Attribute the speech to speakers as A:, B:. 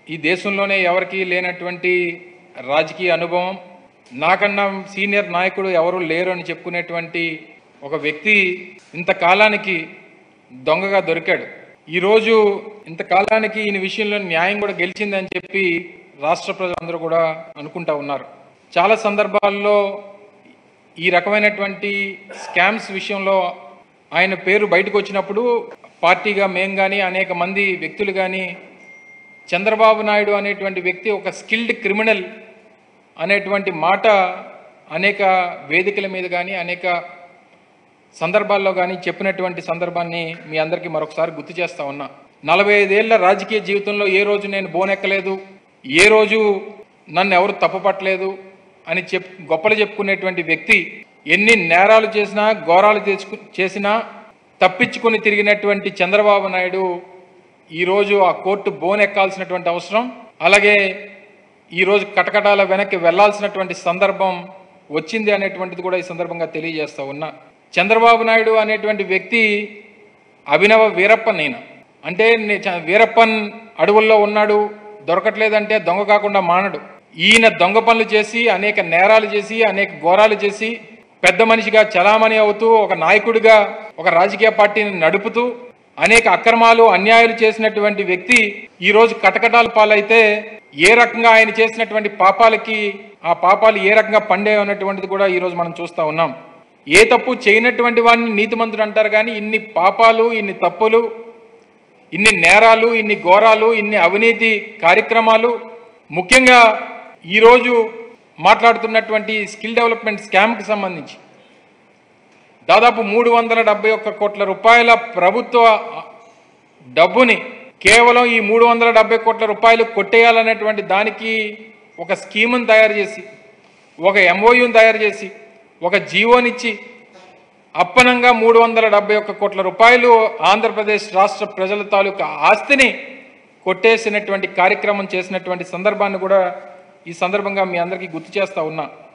A: ఈ దేశంలోనే ఎవరికీ లేనటువంటి రాజకీయ అనుభవం నాకన్నా సీనియర్ నాయకుడు ఎవరు లేరు అని చెప్పుకునేటువంటి ఒక వ్యక్తి ఇంతకాలానికి దొంగగా దొరికాడు ఈరోజు ఇంతకాలానికి ఈయన విషయంలో న్యాయం కూడా గెలిచిందని చెప్పి రాష్ట్ర ప్రజలందరూ కూడా అనుకుంటా ఉన్నారు చాలా సందర్భాల్లో ఈ రకమైనటువంటి స్కామ్స్ విషయంలో ఆయన పేరు బయటకు వచ్చినప్పుడు పార్టీగా మేం కానీ అనేక మంది వ్యక్తులు కానీ చంద్రబాబు నాయుడు అనేటువంటి వ్యక్తి ఒక స్కిల్డ్ క్రిమినల్ అనేటువంటి మాట అనేక వేదికల మీద కానీ అనేక సందర్భాల్లో కానీ చెప్పినటువంటి సందర్భాన్ని మీ అందరికీ మరొకసారి గుర్తు చేస్తా ఉన్నా నలభై ఐదేళ్ల రాజకీయ జీవితంలో ఏ రోజు నేను బోనెక్కలేదు ఏ రోజు నన్ను ఎవరు తప్పుపట్టలేదు అని చెప్ గొప్పలు చెప్పుకునేటువంటి వ్యక్తి ఎన్ని నేరాలు చేసినా ఘోరాలు తెచ్చుకు చేసినా తప్పించుకొని తిరిగినటువంటి చంద్రబాబు నాయుడు ఈరోజు ఆ కోర్టు బోన్ ఎక్కాల్సినటువంటి అవసరం అలాగే ఈరోజు కటకటాల వెనక్కి వెళ్లాల్సినటువంటి సందర్భం వచ్చింది అనేటువంటిది కూడా ఈ సందర్భంగా తెలియజేస్తా ఉన్నా చంద్రబాబు నాయుడు అనేటువంటి వ్యక్తి అభినవ వీరప్పన్ నేను అంటే నే- చ- వీరప్పన్ అడవుల్లో ఉన్నాడు దొరకట్లేదంటే దొంగ కాకుండా మానడు ఈయన దొంగ పనులు చేసి అనేక నేరాలు చేసి అనేక ఘోరాలు చేసి పెద్ద మనిషిగా చలామణి అవుతూ ఒక నాయకుడిగా ఒక రాజకీయ పార్టీని నడుపుతూ అనేక అక్రమాలు అన్యాయాలు చేసినటువంటి వ్యక్తి ఈ రోజు కటకటాల పాలైతే ఏ రకంగా ఆయన చేసినటువంటి పాపాలకి ఆ పాపాలు ఏ రకంగా పండే అన్నటువంటిది కూడా ఈ రోజు మనం చూస్తా ఉన్నాం ఏ తప్పు చేయనటువంటి వాడిని నీతిమంతుడు అంటారు కానీ ఇన్ని పాపాలు ఇన్ని తప్పులు ఇన్ని నేరాలు ఇన్ని ఘోరాలు ఇన్ని అవినీతి కార్యక్రమాలు ముఖ్యంగా ఈరోజు మాట్లాడుతున్నటువంటి స్కిల్ డెవలప్మెంట్ స్కామ్కి సంబంధించి దాదాపు మూడు వందల డెబ్బై ఒక్క కోట్ల రూపాయల ప్రభుత్వ డబ్బుని కేవలం ఈ మూడు వందల డెబ్బై కోట్ల రూపాయలు కొట్టేయాలనేటువంటి దానికి ఒక స్కీమును తయారు చేసి ఒక ఎంఓయూని తయారు చేసి ఒక జీవోనిచ్చి అప్పనంగా మూడు వందల డెబ్బై ఒక్క కోట్ల రూపాయలు ఆంధ్రప్రదేశ్ రాష్ట్ర ప్రజల తాలూకా ఆస్తిని కొట్టేసినటువంటి కార్యక్రమం చేసినటువంటి సందర్భాన్ని కూడా ఈ సందర్భంగా మీ అందరికీ గుర్తు చేస్తా ఉన్నా